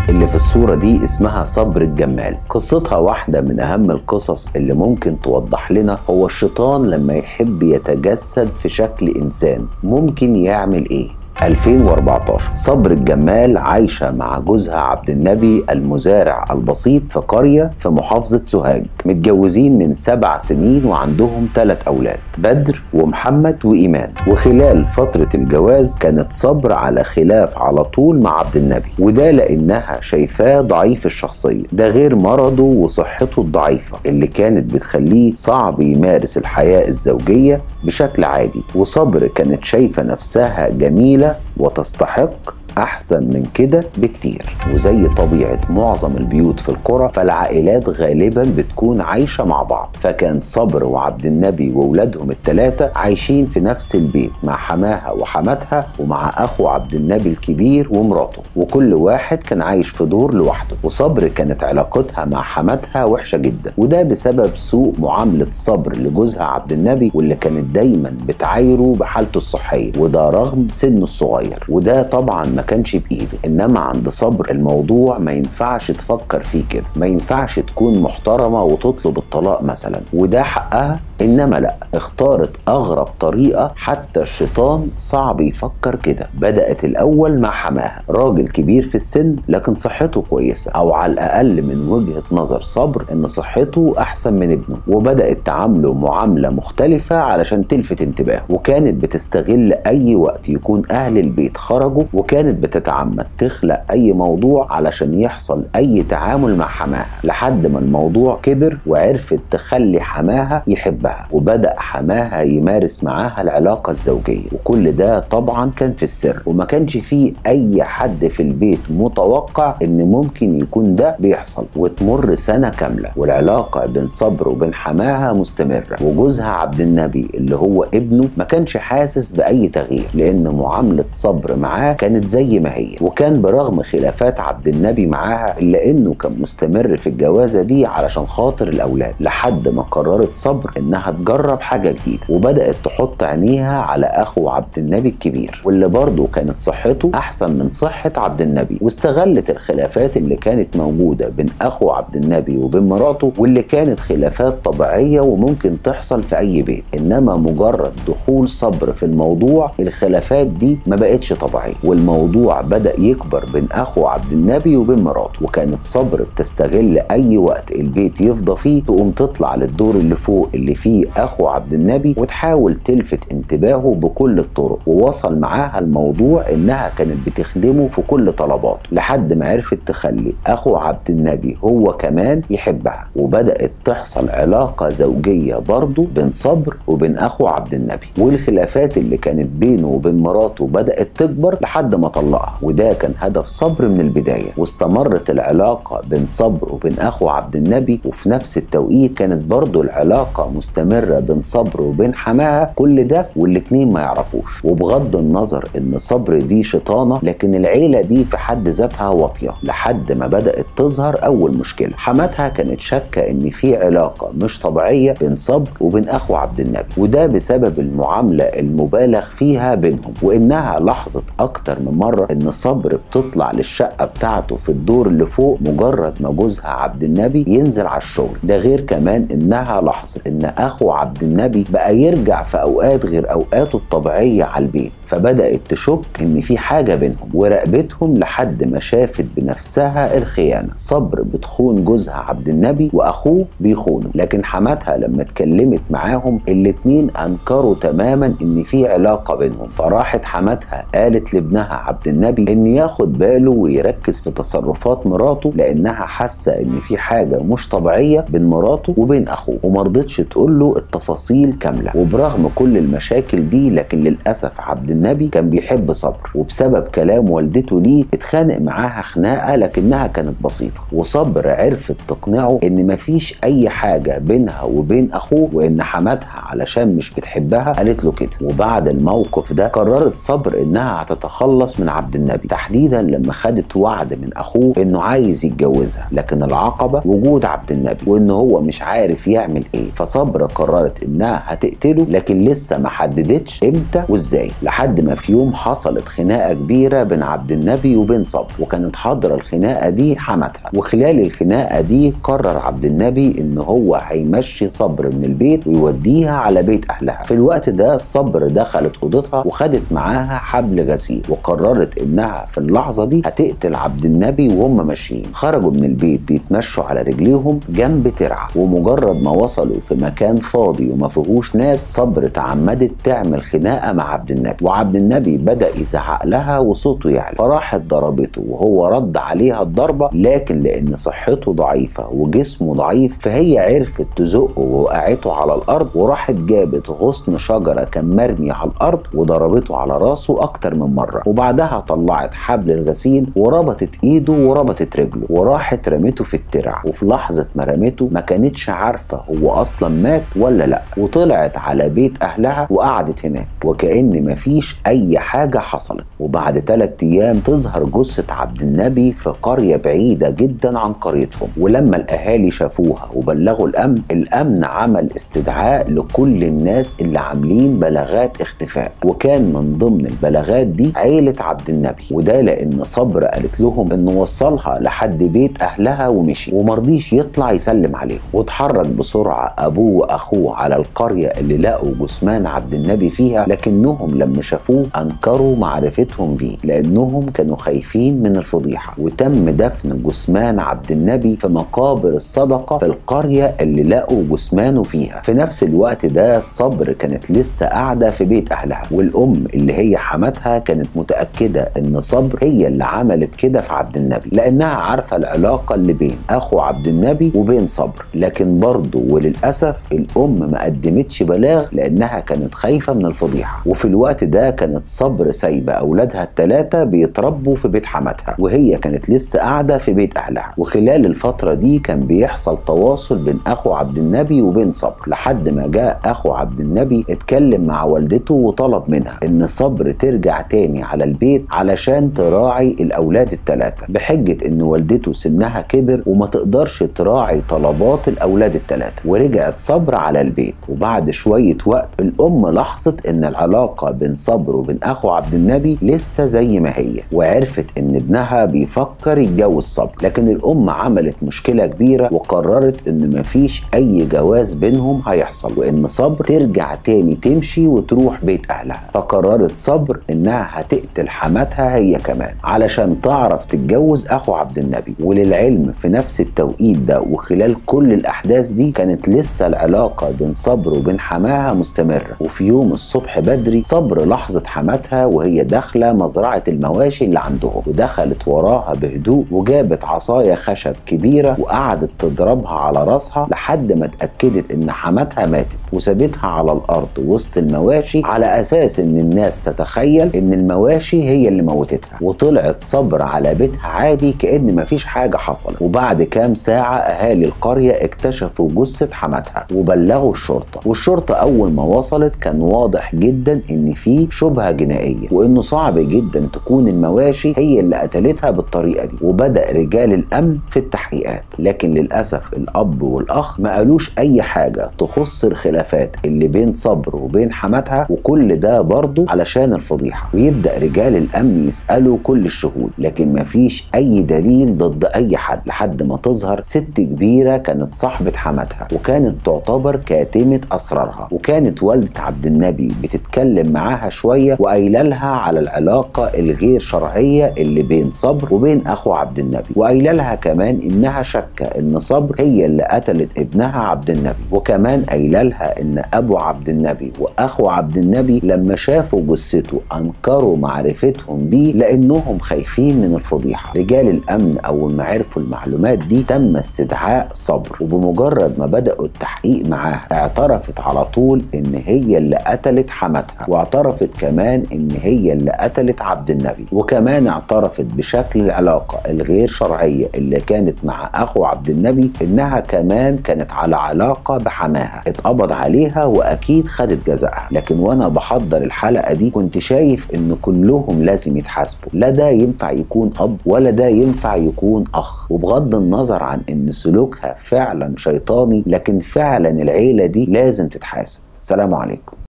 اللي في الصورة دي اسمها صبر الجمال قصتها واحدة من أهم القصص اللي ممكن توضح لنا هو الشيطان لما يحب يتجسد في شكل إنسان ممكن يعمل إيه 2014 صبر الجمال عايشة مع جوزها عبد النبي المزارع البسيط في قرية في محافظة سوهاج متجوزين من سبع سنين وعندهم ثلاث أولاد بدر ومحمد وإيمان وخلال فترة الجواز كانت صبر على خلاف على طول مع عبد النبي وده لأنها شايفاه ضعيف الشخصية ده غير مرضه وصحته الضعيفة اللي كانت بتخليه صعب يمارس الحياة الزوجية بشكل عادي وصبر كانت شايفة نفسها جميلة وتستحق احسن من كده بكتير وزي طبيعه معظم البيوت في القرى فالعائلات غالبا بتكون عايشه مع بعض فكان صبر وعبد النبي واولادهم الثلاثه عايشين في نفس البيت مع حماها وحماتها ومع اخو عبد النبي الكبير ومراته وكل واحد كان عايش في دور لوحده وصبر كانت علاقتها مع حماتها وحشه جدا وده بسبب سوء معامله صبر لجوزها عبد النبي واللي كانت دايما بتعايره بحالته الصحيه وده رغم سنه الصغير وده طبعا ما كانش بايده انما عند صبر الموضوع ما ينفعش تفكر فيه كده ما ينفعش تكون محترمه وتطلب الطلاق مثلا وده حقها انما لا اختارت اغرب طريقه حتى الشيطان صعب يفكر كده بدات الاول مع حماها راجل كبير في السن لكن صحته كويسه او على الاقل من وجهه نظر صبر ان صحته احسن من ابنه وبدات تعامله معامله مختلفه علشان تلفت انتباهه وكانت بتستغل اي وقت يكون اهل البيت خرجوا وكانت بتتعمد تخلق اي موضوع علشان يحصل اي تعامل مع حماها لحد ما الموضوع كبر وعرفت تخلي حماها يحبها وبدا حماها يمارس معاها العلاقه الزوجيه وكل ده طبعا كان في السر وما كانش فيه اي حد في البيت متوقع ان ممكن يكون ده بيحصل وتمر سنه كامله والعلاقه بين صبر وبين حماها مستمره وجوزها عبد النبي اللي هو ابنه ما كانش حاسس باي تغيير لان معامله صبر معاه كانت زي ما هي وكان برغم خلافات عبد النبي معاها الا انه كان مستمر في الجوازه دي علشان خاطر الاولاد لحد ما قررت صبر انها تجرب حاجه جديده وبدات تحط عينيها على اخو عبد النبي الكبير واللي برضه كانت صحته احسن من صحه عبد النبي واستغلت الخلافات اللي كانت موجوده بين اخو عبد النبي وبين مراته واللي كانت خلافات طبيعيه وممكن تحصل في اي بيت انما مجرد دخول صبر في الموضوع الخلافات دي ما بقتش طبيعيه والموضوع بدا يكبر بين اخو عبد النبي وبين مراته وكانت صبر بتستغل اي وقت البيت يفضى فيه تقوم تطلع للدور اللي فوق اللي فيه اخو عبد النبي وتحاول تلفت انتباهه بكل الطرق ووصل معاها الموضوع انها كانت بتخدمه في كل طلباته لحد ما عرفت تخلي اخو عبد النبي هو كمان يحبها وبدات تحصل علاقه زوجيه برضه بين صبر وبين اخو عبد النبي والخلافات اللي كانت بينه وبين مراته بدات تكبر لحد ما طلقها وده كان هدف صبر من البدايه واستمرت العلاقه بين صبر وبين اخو عبد النبي وفي نفس التوقيت كانت برضه العلاقه مستمره بين صبر وبين حماها كل ده والاتنين ما يعرفوش وبغض النظر ان صبر دي شيطانه لكن العيله دي في حد ذاتها واطيه لحد ما بدات تظهر اول مشكله حماتها كانت شاكه ان في علاقه مش طبيعيه بين صبر وبين اخو عبد النبي وده بسبب المعامله المبالغ فيها بينهم وانها لاحظت اكتر من مره ان صبر بتطلع للشقه بتاعته في الدور اللي فوق مجرد ما جوزها عبد النبي ينزل على الشغل ده غير كمان انها لاحظت ان اخو عبد النبي بقى يرجع في اوقات غير اوقاته الطبيعيه على البيت فبدات تشك ان في حاجه بينهم وراقبتهم لحد ما شافت بنفسها الخيانه صبر بتخون جوزها عبد النبي واخوه بيخونه لكن حماتها لما اتكلمت معاهم الاتنين انكروا تماما ان في علاقه بينهم فراحت حماتها قالت لابنها عبد النبي ان ياخد باله ويركز في تصرفات مراته لانها حاسه ان في حاجه مش طبيعيه بين مراته وبين اخوه ومرضتش تقول له التفاصيل كامله وبرغم كل المشاكل دي لكن للاسف عبد النبي كان بيحب صبر وبسبب كلام والدته ليه اتخانق معاها خناقه لكنها كانت بسيطه وصبر عرفت تقنعه ان مفيش اي حاجه بينها وبين اخوه وان حماتها علشان مش بتحبها قالت له كده وبعد الموقف ده قررت صبر انها هتتخلص من عبد النبي تحديدا لما خدت وعد من اخوه انه عايز يتجوزها لكن العقبه وجود عبد النبي وان هو مش عارف يعمل ايه فصبر صبر قررت انها هتقتله لكن لسه ما حددتش امتى وازاي لحد ما في يوم حصلت خناقه كبيره بين عبد النبي وبين صبر وكانت حاضره الخناقه دي حماتها وخلال الخناقه دي قرر عبد النبي ان هو هيمشي صبر من البيت ويوديها على بيت اهلها في الوقت ده صبر دخلت اوضتها وخدت معاها حبل غسيل وقررت انها في اللحظه دي هتقتل عبد النبي وهم ماشيين خرجوا من البيت بيتمشوا على رجليهم جنب ترعه ومجرد ما وصلوا في مكان فاضي وما فيهوش ناس صبر تعمدت تعمل خناقه مع عبد النبي وعبد النبي بدا يزعق لها وصوته يعلى فراحت ضربته وهو رد عليها الضربه لكن لان صحته ضعيفه وجسمه ضعيف فهي عرفت تزقه ووقعته على الارض وراحت جابت غصن شجره كان مرمي على الارض وضربته على راسه اكتر من مره وبعدها طلعت حبل الغسيل وربطت ايده وربطت رجله وراحت رمته في الترع وفي لحظه ما رمته ما كانتش عارفه هو اصلا مات ولا لا وطلعت على بيت اهلها وقعدت هناك وكأن مفيش اي حاجه حصلت وبعد ثلاث ايام تظهر جثه عبد النبي في قريه بعيده جدا عن قريتهم ولما الاهالي شافوها وبلغوا الامن الامن عمل استدعاء لكل الناس اللي عاملين بلاغات اختفاء وكان من ضمن البلاغات دي عيله عبد النبي وده لان صبر قالت لهم انه وصلها لحد بيت اهلها ومشي ومرضيش يطلع يسلم عليهم واتحرك بسرعه ابوه واخوه على القريه اللي لقوا جثمان عبد النبي فيها لكنهم لما شافوه انكروا معرفتهم بيه لانهم كانوا خايفين من الفضيحه وتم دفن جثمان عبد النبي في مقابر الصدقه في القريه اللي لقوا جثمانه فيها في نفس الوقت ده صبر كانت لسه قاعده في بيت اهلها والام اللي هي حماتها كانت متاكده ان صبر هي اللي عملت كده في عبد النبي لانها عارفه العلاقه اللي بين اخو عبد النبي وبين صبر لكن برضه وللاسف الام ما قدمتش بلاغ لانها كانت خايفه من الفضيحه وفي الوقت ده كانت صبر سايبه اولادها الثلاثه بيتربوا في بيت حماتها وهي كانت لسه قاعده في بيت اهلها وخلال الفتره دي كان بيحصل تواصل بين اخو عبد النبي وبين صبر لحد ما جاء اخو عبد النبي اتكلم مع والدته وطلب منها ان صبر ترجع تاني على البيت علشان تراعي الاولاد الثلاثه بحجه ان والدته سنها كبر وما تقدرش تراعي طلبات الاولاد الثلاثه ورجعت صبر على البيت وبعد شويه وقت الام لاحظت ان العلاقه بين صبر وبين اخو عبد النبي لسه زي ما هي وعرفت ان ابنها بيفكر يتجوز صبر لكن الام عملت مشكله كبيره وقررت ان مفيش اي جواز بينهم هيحصل وان صبر ترجع تاني تمشي وتروح بيت اهلها فقررت صبر انها هتقتل حماتها هي كمان علشان تعرف تتجوز اخو عبد النبي وللعلم في نفس التوقيت ده وخلال كل الاحداث دي كانت لسه العلاقه بين صبر وبين حماها مستمره وفي يوم الصبح بدري صبر لاحظت حماتها وهي داخله مزرعه المواشي اللي عندهم ودخلت وراها بهدوء وجابت عصايه خشب كبيره وقعدت تضربها على راسها لحد ما اتاكدت ان حماتها ماتت وسابتها على الارض وسط المواشي على اساس ان الناس تتخيل ان المواشي هي اللي موتتها وطلعت صبر على بيتها عادي كان مفيش حاجه حصلت وبعد كام ساعه اهالي القريه اكتشفوا جثه حماتها وبلغوا الشرطه والشرطه اول ما وصلت كان واضح جدا ان في شبهه جنائيه وانه صعب جدا تكون المواشي هي اللي قتلتها بالطريقه دي وبدا رجال الامن في التحقيقات لكن للاسف الاب والاخ ما قالوش اي حاجه تخص الخلافات اللي بين صبر وبين حماتها وكل ده برضه علشان الفضيحه ويبدا رجال الامن يسالوا كل الشهود لكن مفيش اي دليل ضد اي حد لحد ما تظهر ست كبيره كانت صاحبه حماتها وكانت تعتبر كاتمه اسرارها وكانت والده عبد النبي بتتكلم معاها شويه وقايله لها على العلاقه الغير شرعيه اللي بين صبر وبين اخو عبد النبي وقايله لها كمان انها شاكه ان صبر هي اللي قتلت ابنها عبد النبي وكمان قايله لها ان ابو عبد النبي واخو عبد النبي لما شافوا جثته انكروا معرفتهم بيه لانهم خايفين من الفضيحه رجال الامن اول ما عرفوا المعلومات دي تم استدعاء صبر وبمجرد ما بداوا التحقيق معاها اعترفت على طول ان هي اللي قتلت حماتها واعترفت كمان ان هي اللي قتلت عبد النبي وكمان اعترفت بشكل العلاقه الغير شرعيه اللي كانت مع اخو عبد النبي انها كمان كانت على علاقه بحماها اتقبض عليها واكيد خدت جزائها لكن وانا بحضر الحلقه دي كنت شايف ان كلهم لازم يتحاسبوا لا ده ينفع يكون اب ولا ده ينفع يكون اخ وبغض النظر عن ان سلوكها فعلا شيطاني لكن فعلا فعلا العيلة دي لازم تتحاسب سلام عليكم